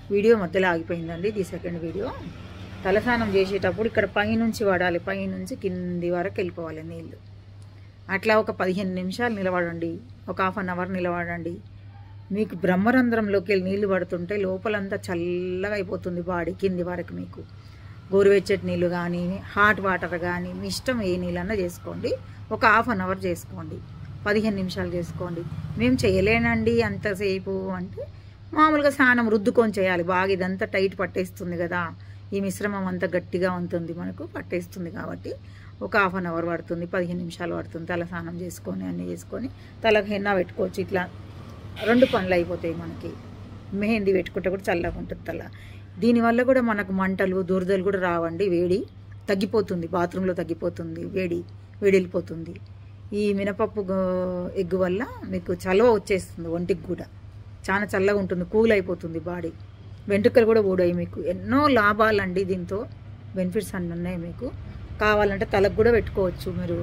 video మధ్యలో ఆగిపోయిందండి ఇది second video తలస్నానం చేసేటప్పుడు ఇక్కడ పైనుంచి వాడాలి పైనుంచి కింది వరకు వెళ్ళిపోవాలి నీళ్ళు అట్లా ఒక పదిహేను నిమిషాలు నిలబడండి ఒక హాఫ్ అన్ అవర్ నిలబడండి మీకు బ్రహ్మరంధ్రంలోకి వెళ్ళి నీళ్లు పడుతుంటే లోపలంతా చల్లగా అయిపోతుంది బాడీ కింది వరకు మీకు గోరువెచ్చటి నీళ్ళు కానీ హాట్ వాటర్ కానీ మీ ఇష్టం ఏ నీళ్ళన్నా చేసుకోండి ఒక హాఫ్ అన్ అవర్ చేసుకోండి పదిహేను నిమిషాలు చేసుకోండి మేము చేయలేనండి అంతసేపు అంటే మామూలుగా స్నానం రుద్దుకొని చేయాలి బాగా ఇదంతా టైట్ పట్టేస్తుంది కదా ఈ మిశ్రమం అంతా గట్టిగా ఉంటుంది మనకు పట్టేస్తుంది కాబట్టి ఒక హాఫ్ అన్ అవర్ పడుతుంది పదిహేను నిమిషాలు పడుతుంది తల స్నానం చేసుకొని అన్నీ చేసుకొని తలకు హెన్నా పెట్టుకోవచ్చు ఇట్లా రెండు పనులు అయిపోతాయి మనకి మెహందీ పెట్టుకుంటే కూడా చల్లగా ఉంటుంది తల దీనివల్ల కూడా మనకు మంటలు దురదలు కూడా రావండి వేడి తగ్గిపోతుంది బాత్రూంలో తగ్గిపోతుంది వేడి వేడి వెళ్ళిపోతుంది ఈ మినపప్పు గో- ఎగ్గు వల్ల మీకు చలవ వచ్చేస్తుంది ఒంటికి కూడా చాలా చల్లగా ఉంటుంది కూల్ అయిపోతుంది బాడీ వెంట్రుకలు కూడా ఊడాయి మీకు ఎన్నో లాభాలండి దీంతో బెనిఫిట్స్ అన్నీ ఉన్నాయి మీకు కావాలంటే తలకు కూడా పెట్టుకోవచ్చు మీరు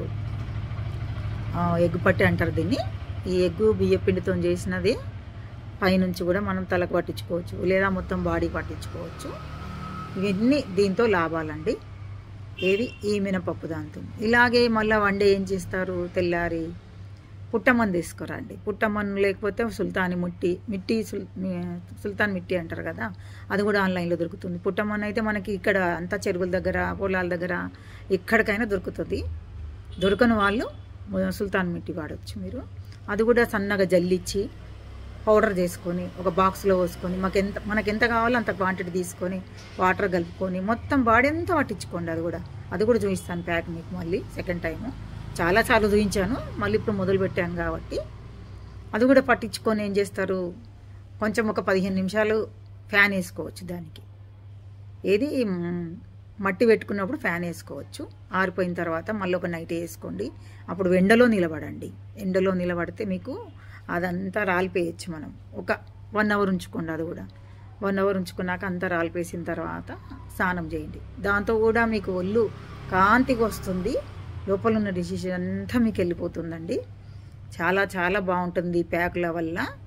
ఆ, ఎగ్గు పట్టి అంటారు దీన్ని ఈ ఎగ్గు బియ్య పిండితో చేసినది పైనుంచి కూడా మనం తలకు పట్టించుకోవచ్చు లేదా మొత్తం బాడీ పట్టించుకోవచ్చు ఇవన్నీ దీంతో లాభాలండి ఏది ఈ మినపప్పు దాంతో ఇలాగే మళ్ళీ వన్డే ఏం చేస్తారు తెల్లారి పుట్టమ్మని తీసుకురండి పుట్టమ్మను లేకపోతే సుల్తాని ముట్టి మిట్టి సుల్ మీ- సుల్తాన్ మిట్టి అంటారు కదా అది కూడా ఆన్లైన్లో దొరుకుతుంది పుట్టమ్మన్ అయితే మనకి ఇక్కడ అంతా చెరువుల దగ్గర పొలాల దగ్గర ఎక్కడికైనా దొరుకుతుంది దొరకని వాళ్ళు సుల్తాన్ మిట్టి వాడచ్చు మీరు అది కూడా సన్నగా జల్లిచ్చి పౌడర్ చేసుకొని ఒక బాక్స్లో పోసుకొని మాకు ఎంత మనకి ఎంత కావాలో అంత క్వాంటిటీ తీసుకొని వాటర్ కలుపుకొని మొత్తం బాడీ అంతా పట్టించుకోండి అది కూడా అది కూడా చూపిస్తాను ప్యాక్ మీకు మళ్ళీ సెకండ్ టైము చాలా సార్లు చూపించాను మళ్ళీ ఇప్పుడు మొదలు పెట్టాను కాబట్టి అది కూడా పట్టించుకొని ఏం చేస్తారు కొంచెం ఒక పదిహేను నిమిషాలు ఫ్యాన్ వేసుకోవచ్చు దానికి ఏది మ్, మట్టి పెట్టుకున్నప్పుడు ఫ్యాన్ వేసుకోవచ్చు ఆరిపోయిన తర్వాత మళ్ళీ ఒక నైట్ వేసుకోండి అప్పుడు ఎండలో నిలబడండి ఎండలో నిలబడితే మీకు అదంతా రాలిపోయచ్చు మనం ఒక వన్ అవర్ ఉంచుకోండి అది కూడా వన్ అవర్ ఉంచుకున్నాక అంతా రాలిపేసిన తర్వాత స్నానం చేయండి దాంతో కూడా మీకు ఒళ్ళు కాంతికి వస్తుంది లోపల ఉన్న డిసీజ్ అంతా మీకు వెళ్ళిపోతుందండి చాలా చాలా బాగుంటుంది ఈ ప్యాకుల వల్ల